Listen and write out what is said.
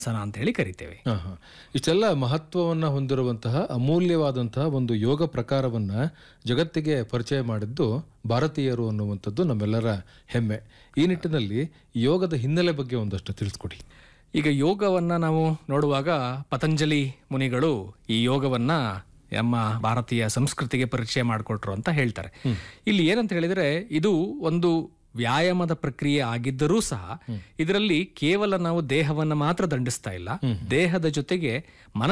ಸನ ಅಂತ ಹೇಳಿ ಕರಿತೇವೆ ಹಾ, ಹಾ. ಇಷ್ಟೆಲ್ಲ ಮಹತ್ವವನ್ನ ಹೊಂದಿರುವಂತಹ ಅಮೂಲ್ಯವಾದಂತಹ ಒಂದು ಯೋಗ ಪ್ರಕಾರವನ್ನ ಜಗತ್ತಿಗೆ ಪರಿಚಯ ಮಾಡಿದ್ದು ಭಾರತೀಯರು ಅನ್ನುವಂಥದ್ದು ನಮ್ಮೆಲ್ಲರ ಹೆಮ್ಮೆ ಈ ನಿಟ್ಟಿನಲ್ಲಿ ಯೋಗದ ಹಿನ್ನೆಲೆ ಬಗ್ಗೆ ಒಂದಷ್ಟು ತಿಳಿಸ್ಕೊಡಿ ಈಗ ಯೋಗವನ್ನ ನಾವು ನೋಡುವಾಗ ಪತಂಜಲಿ ಮುನಿಗಳು ಈ ಯೋಗವನ್ನ ನಮ್ಮ ಭಾರತೀಯ ಸಂಸ್ಕೃತಿಗೆ ಪರಿಚಯ ಮಾಡಿಕೊಟ್ರು ಅಂತ ಹೇಳ್ತಾರೆ ಇಲ್ಲಿ ಏನಂತ ಹೇಳಿದ್ರೆ ಇದು ಒಂದು ವ್ಯಾಯಾಮದ ಪ್ರಕ್ರಿಯೆ ಆಗಿದ್ದರೂ ಸಹ ಇದರಲ್ಲಿ ಕೇವಲ ನಾವು ದೇಹವನ್ನ ಮಾತ್ರ ದಂಡಿಸ್ತಾ ಇಲ್ಲ ದೇಹದ ಜೊತೆಗೆ ಮನಸ್ಸು